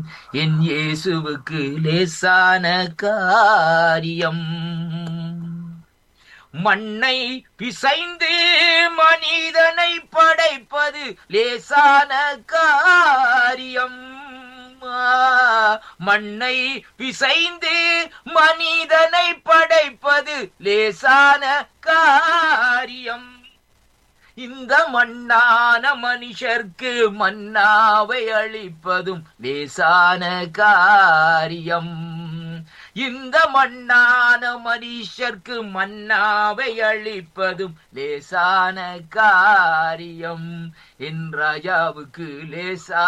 என் இயேசுவுக்கு லேசான காரியம் மண்ணை பிசைந்து மனிதனை படைப்பது லேசான காரியம் மண்ணை பிசைந்து மனிதனை படைப்பது லேசான காரியம் இந்த மண்ணான மனுஷர்க்கு மன்னாவை அளிப்பதும் லேசான காரியம் இந்த மண்ணான மனுஷர்க்கு மன்னாவை அளிப்பதும் லேசான காரியம் என் ராஜாவுக்கு லேசா